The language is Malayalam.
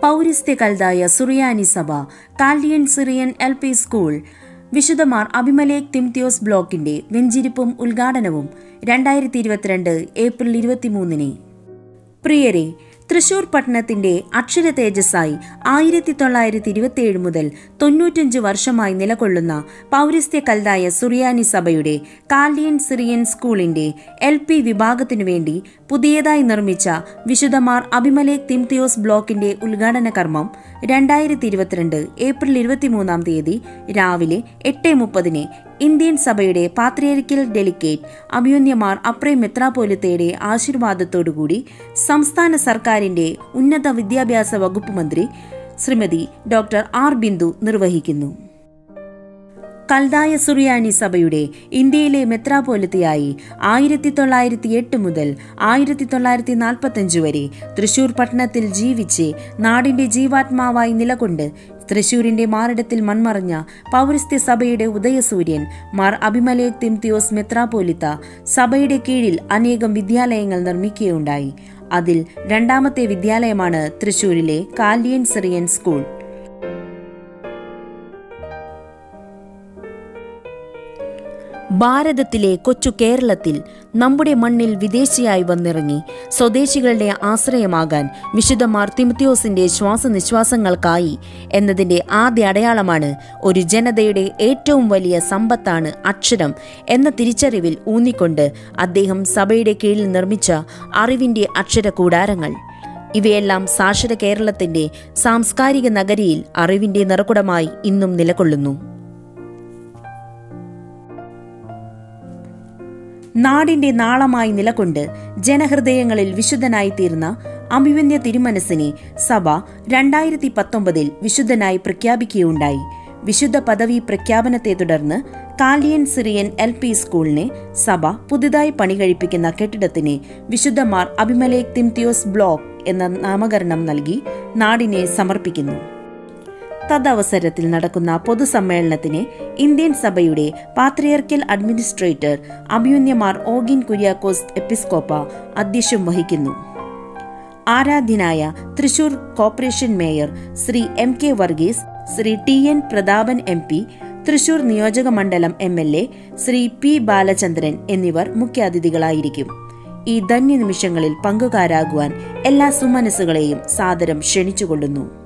പൗരസ്ത്യ കൽതായ സുറിയാനി സഭ Chaldean Syrian L P school വിശുദ്ധമാർ അഭിമലേഖ് തിംത്യോസ് ബ്ലോക്കിന്റെ വെഞ്ചിരിപ്പും ഉദ്ഘാടനവും രണ്ടായിരത്തി ഇരുപത്തിരണ്ട് ഏപ്രിൽ ഇരുപത്തിമൂന്നിന് പ്രിയരെ തൃശൂർ പട്ടണത്തിന്റെ അക്ഷര തേജസ്സായി ആയിരത്തി തൊള്ളായിരത്തി ഇരുപത്തിയേഴ് മുതൽ തൊണ്ണൂറ്റഞ്ച് വർഷമായി നിലകൊള്ളുന്ന പൗരസ്ത്യ കൽതായ സുറിയാനി സഭയുടെ കാൽഡിയൻ സിറിയൻ സ്കൂളിന്റെ എൽ പി വിഭാഗത്തിനു വേണ്ടി പുതിയതായി നിർമ്മിച്ച വിശുദ്ധമാർ അഭിമലേഖ് തിംതിയോസ് ബ്ലോക്കിന്റെ ഉദ്ഘാടന കർമ്മം രണ്ടായിരത്തി ഇരുപത്തിരണ്ട് ഏപ്രിൽ ഇരുപത്തിമൂന്നാം തീയതി രാവിലെ എട്ട് മുപ്പതിന് ഇന്ത്യൻ സഭയുടെ പാത്രിയരിക്കൽ ഡെലിഗേറ്റ് അഭിയുന്യമാർ അപ്രേ മെത്രാപോലിത്തയുടെ ആശീർവാദത്തോടുകൂടി സംസ്ഥാന സർക്കാരിന്റെ ഉന്നത വിദ്യാഭ്യാസ വകുപ്പ് മന്ത്രി ശ്രീമതി ഡോക്ടർ ആർ ബിന്ദു നിർവഹിക്കുന്നു കൽദായ സുറിയാനി സഭയുടെ ഇന്ത്യയിലെ മെത്രാപോലിത്തയായി ആയിരത്തി തൊള്ളായിരത്തി എട്ട് മുതൽ ആയിരത്തി തൊള്ളായിരത്തി നാൽപ്പത്തഞ്ച് വരെ തൃശൂർ പട്ടണത്തിൽ ജീവിച്ച് നാടിന്റെ ജീവാത്മാവായി നിലകൊണ്ട് തൃശൂരിന്റെ മാറിടത്തിൽ മൺമറഞ്ഞ പൗരസ്ത്യ സഭയുടെ ഉദയസൂര്യൻ മാർ അഭിമലേഖ് തിംതിയോസ് മെത്രാപോലിത്ത സഭയുടെ കീഴിൽ അനേകം വിദ്യാലയങ്ങൾ നിർമ്മിക്കുകയുണ്ടായി അതിൽ രണ്ടാമത്തെ വിദ്യാലയമാണ് തൃശൂരിലെ കാലിയൻ സിറിയൻ സ്കൂൾ ഭാരതത്തിലെ കൊച്ചു കേരളത്തിൽ നമ്മുടെ മണ്ണിൽ വിദേശിയായി വന്നിറങ്ങി സ്വദേശികളുടെ ആശ്രയമാകാൻ വിശുദ്ധമാർ തിമത്യോസിന്റെ ശ്വാസനിശ്വാസങ്ങൾക്കായി എന്നതിന്റെ ആദ്യ അടയാളമാണ് ഒരു ജനതയുടെ ഏറ്റവും വലിയ സമ്പത്താണ് അക്ഷരം എന്ന തിരിച്ചറിവിൽ ഊന്നിക്കൊണ്ട് അദ്ദേഹം സഭയുടെ കീഴിൽ നിർമ്മിച്ച അറിവിന്റെ അക്ഷര കൂടാരങ്ങൾ ഇവയെല്ലാം സാക്ഷര കേരളത്തിന്റെ സാംസ്കാരിക നഗരിയിൽ അറിവിന്റെ നിറകുടമായി ഇന്നും നിലകൊള്ളുന്നു നാടിന്റെ നാളമായി നിലകൊണ്ട് ജനഹൃദയങ്ങളിൽ വിശുദ്ധനായി തീർന്ന അഭിമന്യ തിരുമനസിനെ സഭ രണ്ടായിരത്തി പത്തൊമ്പതിൽ വിശുദ്ധനായി പ്രഖ്യാപിക്കുകയുണ്ടായി വിശുദ്ധ പദവി പ്രഖ്യാപനത്തെ തുടർന്ന് കാലിയൻ സിറിയൻ എൽ പി സ്കൂളിനെ സഭ പുതുതായി പണികഴിപ്പിക്കുന്ന കെട്ടിടത്തിന് വിശുദ്ധമാർ അഭിമലേഖ് തിംതിയോസ് ബ്ലോക്ക് എന്ന നാമകരണം നൽകി നാടിനെ സമർപ്പിക്കുന്നു തദവസരത്തിൽ നടക്കുന്ന പൊതുസമ്മേളനത്തിന് ഇന്ത്യൻ സഭയുടെ പാത്രിയർക്കൽ അഡ്മിനിസ്ട്രേറ്റർ അഭിയുന്യമാർ ഓഗിൻ കുര്യാക്കോസ് എപ്പിസ്കോപ്പ അധ്യക്ഷം വഹിക്കുന്നു ആരാധ്യനായ Thrissur corporation mayor Shri M K Varghese Shri T N Prathapan M P Thrissur നിയോജക മണ്ഡലം M L A Shri P Balachandran എന്നിവർ മുഖ്യാതിഥികളായിരിക്കും ഈ ധന്യ നിമിഷങ്ങളിൽ പങ്കുകാരാകുവാൻ എല്ലാ സുമനസ്സുകളെയും സാദരം ക്ഷണിച്ചുകൊള്ളുന്നു